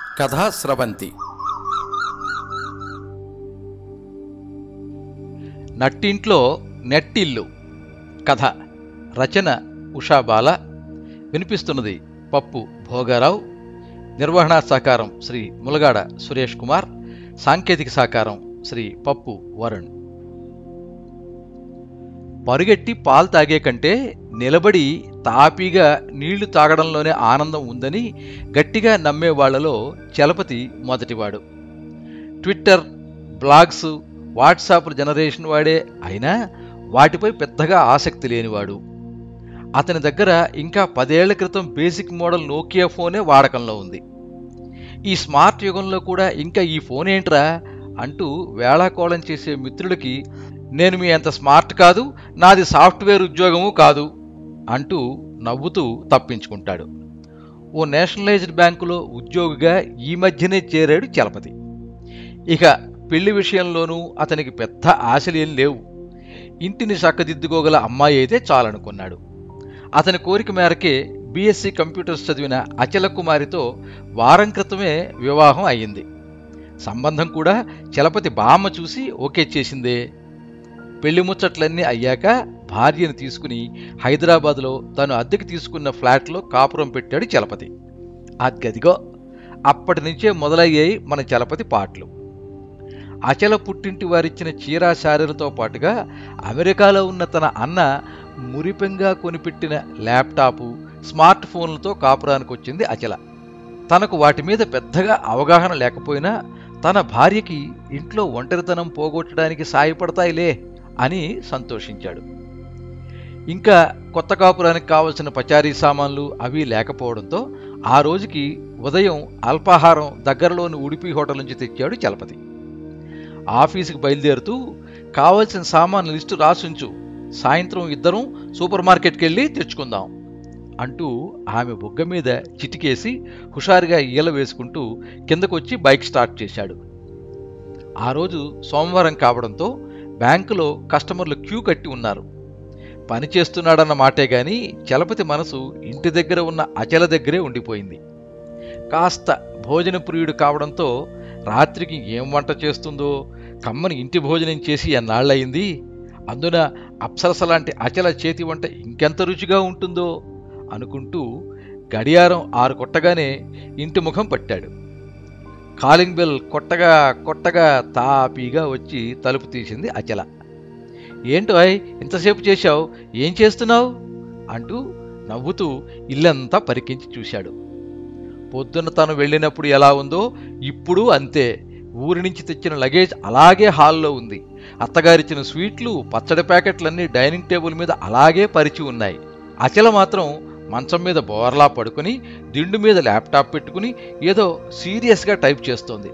కథా స్రవంతి నట్టింట్లో నెట్టిల్లు కథ రచన ఉషాబాల వినిపిస్తున్నది పప్పు భోగారావు నిర్వహణా సహకారం శ్రీ ములగాడ సురేష్ కుమార్ సాంకేతిక సహకారం శ్రీ పప్పు వరుణ్ పరుగెట్టి పాలు తాగే కంటే నిలబడి తాపీగా నీళ్లు తాగడంలోనే ఆనందం ఉందని గట్టిగా నమ్మే వాళ్లలో చలపతి మొదటివాడు ట్విట్టర్ బ్లాగ్స్ వాట్సాప్ జనరేషన్ వాడే అయినా వాటిపై పెద్దగా ఆసక్తి లేనివాడు అతని దగ్గర ఇంకా పదేళ్ల క్రితం బేసిక్ మోడల్ నోకియా ఫోనే వాడకంలో ఉంది ఈ స్మార్ట్ యుగంలో కూడా ఇంకా ఈ ఫోన్ ఏంట్రా అంటూ వేళాకోళం చేసే మిత్రుడికి నేను మీ అంత స్మార్ట్ కాదు నాది సాఫ్ట్వేర్ ఉద్యోగము కాదు అంటూ నవ్వుతూ తప్పించుకుంటాడు ఓ నేషనలైజ్డ్ బ్యాంకులో ఉద్యోగిగా ఈ మధ్యనే చేరాడు చలపతి ఇక పెళ్లి విషయంలోనూ అతనికి పెద్ద ఆశలేం లేవు ఇంటిని చక్కదిద్దుకోగల అమ్మాయి అయితే చాలనుకున్నాడు అతని కోరిక మేరకే బీఎస్సీ కంప్యూటర్స్ చదివిన అచల కుమారితో వారం క్రితమే వివాహం అయ్యింది సంబంధం కూడా చలపతి బామ్మ చూసి ఓకే చేసిందే పెళ్లి ముచ్చట్లన్నీ అయ్యాక భార్యను తీసుకుని హైదరాబాద్లో తను అద్దెకి తీసుకున్న ఫ్లాట్లో కాపురం పెట్టాడు చలపతి అదిగదిగో అప్పటి నుంచే మొదలయ్యాయి మన చలపతి పాటలు అచల పుట్టింటి వారిచ్చిన చీరా శారీలతో పాటుగా అమెరికాలో ఉన్న తన అన్న మురిపెంగా కొనిపెట్టిన ల్యాప్టాపు స్మార్ట్ ఫోన్లతో కాపురానికి వచ్చింది అచల తనకు వాటి మీద పెద్దగా అవగాహన లేకపోయినా తన భార్యకి ఇంట్లో ఒంటరితనం పోగొట్టడానికి సాయపడతాయిలే అని సంతోషించాడు ఇంకా కొత్త కాపురానికి కావలసిన పచారీ సామాన్లు అవి లేకపోవడంతో ఆ రోజుకి ఉదయం అల్పాహారం దగ్గరలోని ఉడిపి హోటల్ నుంచి తెచ్చాడు చలపతి ఆఫీసుకి బయలుదేరుతూ కావలసిన సామాన్ల లిస్టు రాసుంచు సాయంత్రం ఇద్దరం సూపర్ మార్కెట్కి వెళ్ళి తెచ్చుకుందాం అంటూ ఆమె బొగ్గ మీద చిటికేసి హుషారుగా ఈల వేసుకుంటూ కిందకొచ్చి బైక్ స్టార్ట్ చేశాడు ఆ రోజు సోమవారం కావడంతో బ్యాంకులో కస్టమర్లు క్యూ కట్టి ఉన్నారు పని చేస్తున్నాడన్న మాటే గాని చలపతి మనసు ఇంటి దగ్గర ఉన్న అచల దగ్గరే ఉండిపోయింది కాస్త భోజన ప్రియుడు కావడంతో రాత్రికి ఏం వంట చేస్తుందో కమ్మని ఇంటి భోజనం చేసి ఎన్నాళ్ళయింది అందున అప్సరస లాంటి అచల చేతి వంట ఇంకెంత రుచిగా ఉంటుందో అనుకుంటూ గడియారం ఆరు కొట్టగానే ఇంటి ముఖం పట్టాడు కాలింగ్ బెల్ కొట్టగా కొట్టగా తాపీగా వచ్చి తలుపు తీసింది అచల ఏంటో అయ్ ఇంతసేపు చేశావు ఏం చేస్తున్నావు అంటూ నవ్వుతూ ఇల్లంతా పరికించి చూశాడు పొద్దున తను వెళ్ళినప్పుడు ఎలా ఉందో ఇప్పుడు అంతే ఊరి నుంచి తెచ్చిన లగేజ్ అలాగే హాల్లో ఉంది అత్తగారిచ్చిన స్వీట్లు పచ్చడి ప్యాకెట్లన్నీ డైనింగ్ టేబుల్ మీద అలాగే పరిచి ఉన్నాయి అచల మాత్రం మంచం మీద బోర్లా పడుకుని దిండు మీద ల్యాప్టాప్ పెట్టుకుని ఏదో సీరియస్గా టైప్ చేస్తోంది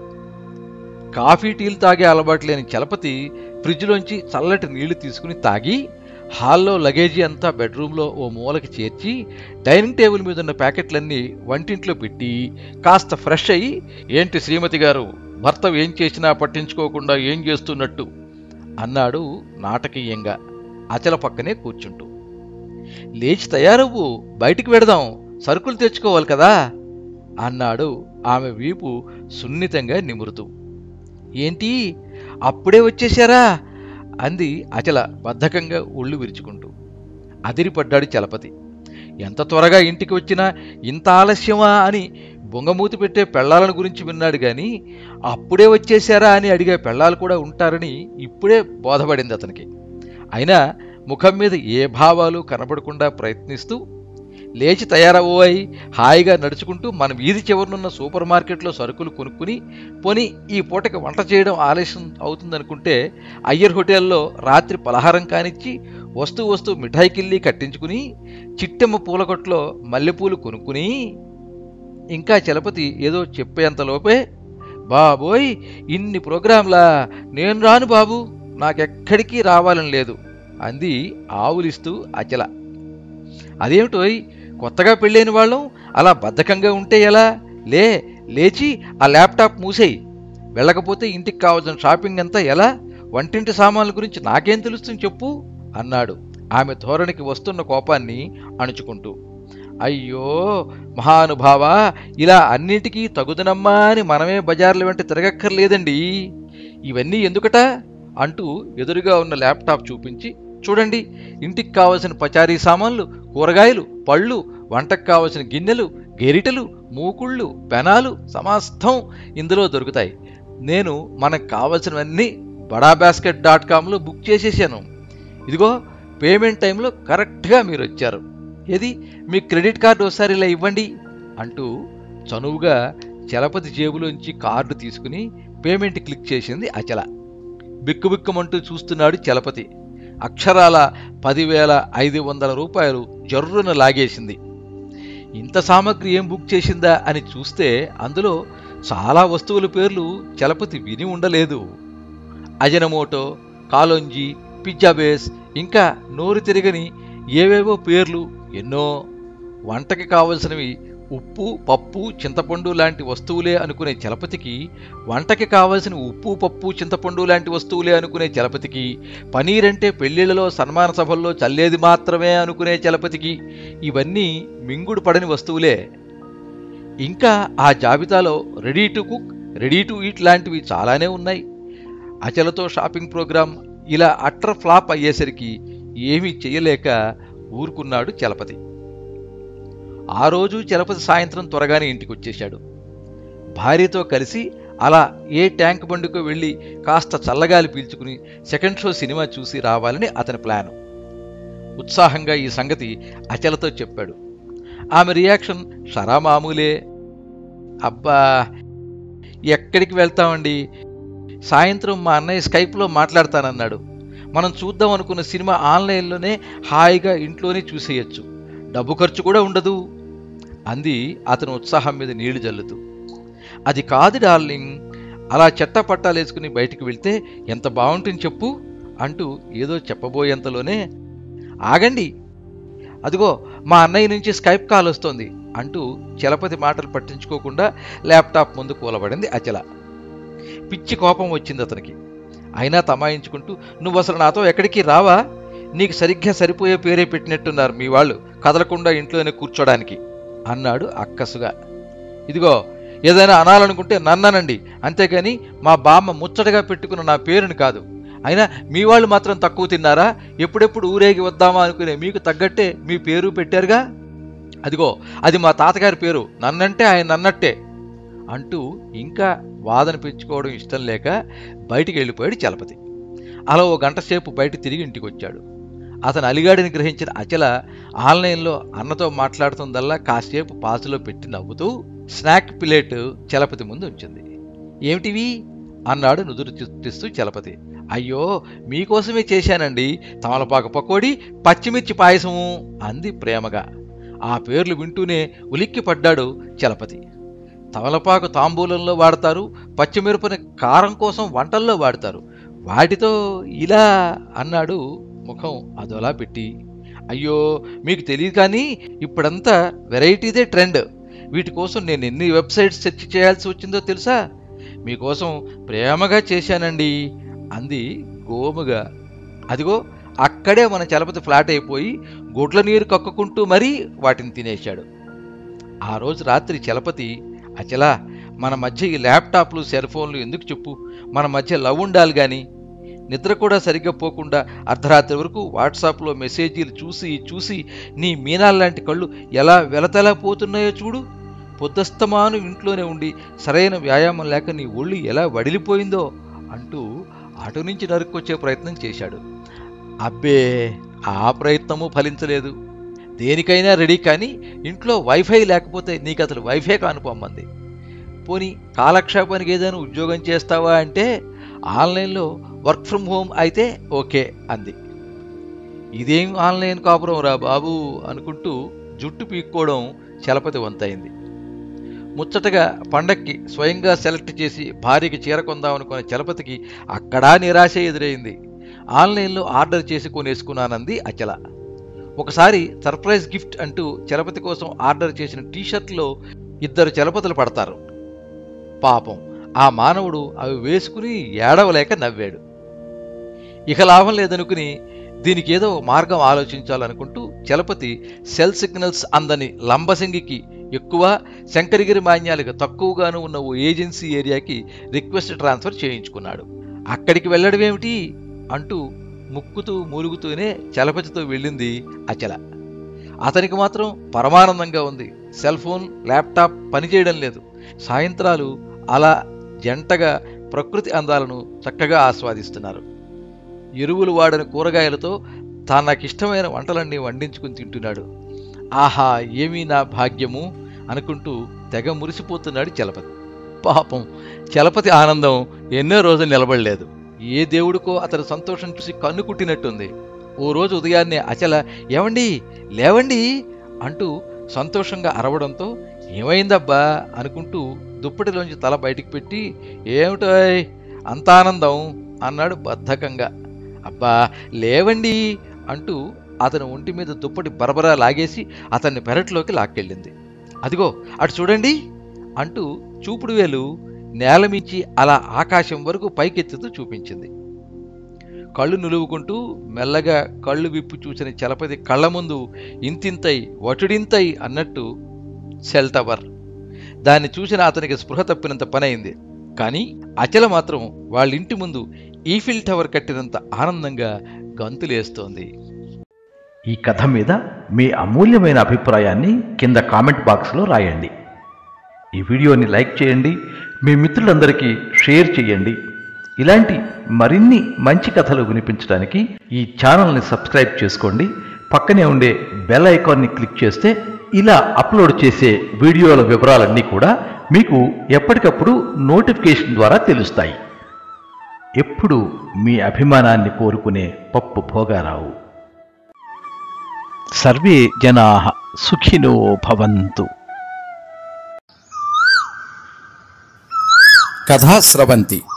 కాఫీ టీలు తాగే అలవాటు లేని చలపతి ఫ్రిడ్జ్లోంచి చల్లటి నీళ్లు తీసుకుని తాగి హాల్లో లగేజీ అంతా బెడ్రూమ్లో ఓ మూలకి చేర్చి డైనింగ్ టేబుల్ మీద ఉన్న ప్యాకెట్లన్నీ వంటింట్లో పెట్టి కాస్త ఫ్రెష్ అయ్యి ఏంటి శ్రీమతి గారు భర్త ఏం చేసినా పట్టించుకోకుండా ఏం చేస్తున్నట్టు అన్నాడు నాటకీయంగా అచల పక్కనే కూర్చుంటూ లేచి తయారవ్వు బయటికి వెడదాం సరుకులు తెచ్చుకోవాలి కదా అన్నాడు ఆమె వీపు సున్నితంగా నిమురుతూ ఏంటి అప్పుడే వచ్చేశారా అంది అచల బద్ధకంగా ఒళ్ళు విరుచుకుంటూ అదిరిపడ్డాడు చలపతి ఎంత త్వరగా ఇంటికి వచ్చినా ఇంత ఆలస్యమా అని బొంగమూతి పెట్టే పెళ్లాలను గురించి విన్నాడు గాని అప్పుడే వచ్చేశారా అని అడిగే పెళ్ళాలు కూడా ఉంటారని ఇప్పుడే బోధపడింది అతనికి అయినా ముఖం మీద ఏ భావాలు కనబడకుండా ప్రయత్నిస్తూ లేచి తయారవ్వోయి హాయిగా నడుచుకుంటూ మన వీధి చివరనున్న సూపర్ మార్కెట్లో సరుకులు కొనుక్కుని పోని ఈ పూటకి వంట చేయడం ఆలస్యం అవుతుందనుకుంటే అయ్యర్ హోటల్లో రాత్రి పలహారం కానిచ్చి వస్తూ వస్తూ మిఠాయి కిల్లి కట్టించుకుని చిట్టెమ్మ పూలకొట్లో మల్లెపూలు కొనుక్కుని ఇంకా చలపతి ఏదో చెప్పేంతలోపే బాబోయ్ ఇన్ని ప్రోగ్రాంలా నేను రాను బాబు నాకెక్కడికి రావాలని లేదు అంది ఆవులిస్తూ అచల అదేమిటోయ్ కొత్తగా పెళ్ళైన వాళ్ళం అలా బద్ధకంగా ఉంటే ఎలా లే లేచి ఆ ల్యాప్టాప్ మూసేయి వెళ్ళకపోతే ఇంటికి కావాల్సిన షాపింగ్ అంతా ఎలా వంటింటి సామాన్ల గురించి నాకేం తెలుస్తుంది చెప్పు అన్నాడు ఆమె ధోరణికి వస్తున్న కోపాన్ని అణుచుకుంటూ అయ్యో మహానుభావ ఇలా అన్నిటికీ తగుదనమ్మా అని మనమే బజార్ల వెంట తిరగక్కర్లేదండి ఇవన్నీ ఎందుకట అంటూ ఎదురుగా ఉన్న ల్యాప్టాప్ చూపించి చూడండి ఇంటికి కావలసిన పచారీ సామాన్లు కూరగాయలు పళ్ళు వంటకు కావలసిన గిన్నెలు గెరిటెలు మూకుళ్ళు పెనాలు సమస్తం ఇందులో దొరుకుతాయి నేను మనకు కావలసినవన్నీ బడా బాస్కెట్ డాట్ కామ్లో బుక్ చేసేసాను ఇదిగో పేమెంట్ టైంలో కరెక్ట్గా మీరు వచ్చారు ఏది మీ క్రెడిట్ కార్డు ఒకసారి ఇలా ఇవ్వండి అంటూ చనువుగా చలపతి జేబులోంచి కార్డు తీసుకుని పేమెంట్ క్లిక్ చేసింది అచల బిక్కుబిక్కుమంటూ చూస్తున్నాడు చలపతి అక్షరాల పదివేల ఐదు వందల రూపాయలు జర్రున లాగేసింది ఇంత సామాగ్రి ఏం బుక్ చేసిందా అని చూస్తే అందులో చాలా వస్తువుల పేర్లు చలపతి విని ఉండలేదు అజనమోటో కాలోంజీ పిజ్జా బేస్ ఇంకా నోరు తిరగని ఏవేవో పేర్లు ఎన్నో వంటకి కావలసినవి ఉప్పు పప్పు చింతపండు లాంటి వస్తువులే అనుకునే చలపతికి వంటకి కావలసిన ఉప్పు పప్పు చింతపండు లాంటి వస్తువులే అనుకునే చలపతికి పనీర్ అంటే పెళ్లిళ్లలో సన్మాన సభల్లో చల్లేది మాత్రమే అనుకునే చలపతికి ఇవన్నీ మింగుడు పడని వస్తువులే ఇంకా ఆ జాబితాలో ready to cook ready to eat లాంటివి చాలానే ఉన్నాయి అచలతో షాపింగ్ ప్రోగ్రాం ఇలా అట్టర్ ఫ్లాప్ అయ్యేసరికి ఏమీ చెయ్యలేక ఊరుకున్నాడు చలపతి ఆ రోజు చలపతి సాయంత్రం త్వరగానే ఇంటికి వచ్చేశాడు భార్యతో కలిసి అలా ఏ ట్యాంక్ బండికో వెళ్ళి కాస్త చల్లగాలి పీల్చుకుని సెకండ్ షో సినిమా చూసి రావాలని అతని ప్లాను ఉత్సాహంగా ఈ సంగతి అచలతో చెప్పాడు ఆమె రియాక్షన్ షరా మామూలే అబ్బా ఎక్కడికి వెళ్తామండి సాయంత్రం మా అన్నయ్య స్కైప్లో మాట్లాడతానన్నాడు మనం చూద్దాం అనుకున్న సినిమా ఆన్లైన్లోనే హాయిగా ఇంట్లోనే చూసేయచ్చు డబ్బు ఖర్చు కూడా ఉండదు అంది అతను ఉత్సాహం మీద నీళ్లు జల్లుతూ అది కాదు డార్లింగ్ అలా చెట్ట పట్టాలేసుకుని బయటికి వెళ్తే ఎంత బాగుంటుంది చెప్పు అంటూ ఏదో చెప్పబోయేంతలోనే ఆగండి అదిగో మా అన్నయ్య నుంచి స్కైప్ కాల్ వస్తోంది అంటూ చలపతి మాటలు పట్టించుకోకుండా ల్యాప్టాప్ ముందు కూలబడింది అచల పిచ్చి కోపం వచ్చింది అతనికి అయినా తమాయించుకుంటూ నువ్వు అసలు నాతో ఎక్కడికి రావా నీకు సరిగ్గా సరిపోయే పేరే పెట్టినట్టున్నారు మీ వాళ్ళు కదలకుండా ఇంట్లోనే కూర్చోడానికి అన్నాడు అక్కసుగా ఇదిగో ఏదైనా అనాలనుకుంటే నన్ననండి అంతేగాని మా బామ్మ ముచ్చటగా పెట్టుకున్న నా పేరుని కాదు అయినా మీ వాళ్ళు మాత్రం తక్కువ తిన్నారా ఎప్పుడెప్పుడు ఊరేగి వద్దామా అనుకునే మీకు తగ్గట్టే మీ పేరు పెట్టారుగా అదిగో అది మా తాతగారి పేరు నన్నంటే ఆయన నన్నట్టే అంటూ ఇంకా వాదన పెంచుకోవడం ఇష్టం లేక బయటికి వెళ్ళిపోయాడు చలపతి అలా ఓ గంట సేపు బయట తిరిగి ఇంటికి వచ్చాడు అతను అలిగాడిని గ్రహించిన అచల ఆన్లైన్లో అన్నతో మాట్లాడుతుందల్లా కాసేపు పాసులో పెట్టి నవ్వుతూ స్నాక్ ప్లేట్ చలపతి ముందు ఉంచింది ఏమిటివి అన్నాడు నుదురు చుట్టిస్తూ చలపతి అయ్యో మీకోసమే చేశానండి తమలపాకు పకోడి పచ్చిమిర్చి పాయసము అంది ప్రేమగా ఆ పేర్లు వింటూనే ఉలిక్కి పడ్డాడు చలపతి తమలపాకు తాంబూలంలో వాడతారు పచ్చిమిరపని కారం కోసం వంటల్లో వాడతారు వాటితో ఇలా అన్నాడు ముఖం అదోలా పెట్టి అయ్యో మీకు తెలియదు కానీ ఇప్పుడంతా వెరైటీదే ట్రెండ్ వీటి కోసం నేను ఎన్ని వెబ్సైట్స్ సెర్చ్ చేయాల్సి వచ్చిందో తెలుసా మీకోసం ప్రేమగా చేశానండి అంది గోముగా అదిగో అక్కడే మన చలపతి ఫ్లాట్ అయిపోయి గుడ్ల నీరు కక్కుకుంటూ మరీ వాటిని తినేశాడు ఆ రోజు రాత్రి చలపతి అచలా మన మధ్య ఈ ల్యాప్టాప్లు సెల్ ఫోన్లు ఎందుకు చెప్పు మన మధ్య లవ్ ఉండాలి కానీ నిద్ర కూడా సరిగ్గా పోకుండా అర్ధరాత్రి వరకు వాట్సాప్లో మెసేజీలు చూసి చూసి నీ మీనాల్లాంటి కళ్ళు ఎలా వెలతెలా పోతున్నాయో చూడు పొద్దస్తమాను ఇంట్లోనే ఉండి సరైన వ్యాయామం లేక నీ ఒళ్ళు ఎలా వడిలిపోయిందో అంటూ అటు నుంచి నరుక్కొచ్చే ప్రయత్నం చేశాడు అబ్బే ఆ ప్రయత్నము ఫలించలేదు దేనికైనా రెడీ కానీ ఇంట్లో వైఫై లేకపోతే నీకు అసలు వైఫై కానుపోమ్మంది పోనీ కాలక్షేపానికి ఏదైనా ఉద్యోగం చేస్తావా అంటే ఆన్లైన్లో వర్క్ ఫ్రమ్ హోమ్ అయితే ఓకే అంది ఇదేం ఆన్లైన్ కాపురం రా బాబు అనుకుంటూ జుట్టు పీక్కోవడం చలపతి వంతైంది ముచ్చటగా పండక్కి స్వయంగా సెలెక్ట్ చేసి భార్యకి చీర కొందామనుకున్న చలపతికి అక్కడా నిరాశ ఎదురైంది ఆన్లైన్లో ఆర్డర్ చేసి కొనేసుకున్నానంది అచల ఒకసారి సర్ప్రైజ్ గిఫ్ట్ అంటూ చలపతి కోసం ఆర్డర్ చేసిన టీషర్ట్లో ఇద్దరు చలపతులు పడతారు పాపం ఆ మానవుడు అవి వేసుకుని ఏడవలేక నవ్వాడు ఇక లాభం లేదనుకుని దీనికి ఏదో మార్గం ఆలోచించాలనుకుంటూ చలపతి సెల్ సిగ్నల్స్ అందని లంబసింగికి ఎక్కువ శంకరగిరి మాన్యాలకు తక్కువగాను ఉన్న ఓ ఏజెన్సీ ఏరియాకి రిక్వెస్ట్ ట్రాన్స్ఫర్ చేయించుకున్నాడు అక్కడికి వెళ్ళడమేమిటి అంటూ ముక్కుతూ మూలుగుతూనే చలపతితో వెళ్ళింది అచల అతనికి మాత్రం పరమానందంగా ఉంది సెల్ ఫోన్ ల్యాప్టాప్ పనిచేయడం లేదు సాయంత్రాలు అలా జంటగా ప్రకృతి అందాలను చక్కగా ఆస్వాదిస్తున్నారు ఎరువులు వాడని కూరగాయలతో తనకిష్టమైన వంటలన్నీ వండించుకుని తింటున్నాడు ఆహా ఏమీ నా భాగ్యము అనుకుంటూ తెగ మురిసిపోతున్నాడు చలపతి పాపం చలపతి ఆనందం ఎన్నో రోజులు నిలబడలేదు ఏ దేవుడికో అతని సంతోషం చూసి కన్ను కుట్టినట్టుంది ఓ రోజు ఉదయాన్నే అచల ఏవండి లేవండి అంటూ సంతోషంగా అరవడంతో ఏమైందబ్బా అనుకుంటూ దుప్పటిలోంచి తల బయటికి పెట్టి ఏమిటోయ్ అంత ఆనందం అన్నాడు బద్ధకంగా అబ్బా లేవండి అంటూ అతని ఒంటి మీద దుప్పటి బరబరా లాగేసి అతన్ని పెరట్లోకి లాక్కెళ్ళింది అదిగో అటు చూడండి అంటూ చూపుడు వేలు నేలమించి అలా ఆకాశం వరకు పైకెత్తుతూ చూపించింది కళ్ళు నులువుకుంటూ మెల్లగా కళ్ళు విప్పు చూసిన చలపతి కళ్ళ ముందు ఇంతింతై వటుడింతై అన్నట్టు సెల్ టవర్ దాన్ని చూసిన అతనికి స్పృహ తప్పినంత పనైంది కానీ అచల మాత్రం వాళ్ళ ఇంటి ముందు ఈఫిల్ టవర్ కట్టినంత ఆనందంగా గంతులేస్తోంది ఈ కథ మీద మీ అమూల్యమైన అభిప్రాయాన్ని కింద కామెంట్ బాక్స్లో రాయండి ఈ వీడియోని లైక్ చేయండి మీ మిత్రులందరికీ షేర్ చేయండి ఇలాంటి మరిన్ని మంచి కథలు వినిపించడానికి ఈ ఛానల్ని సబ్స్క్రైబ్ చేసుకోండి పక్కనే ఉండే బెల్ ఐకాన్ని క్లిక్ చేస్తే ఇలా అప్లోడ్ చేసే వీడియోల వివరాలన్నీ కూడా మీకు ఎప్పటికప్పుడు నోటిఫికేషన్ ద్వారా తెలుస్తాయి ఎప్పుడు మీ అభిమానాన్ని కోరుకునే పప్పు భోగారావు సర్వే జనా సుఖినో భవంతు కథా స్రవంతి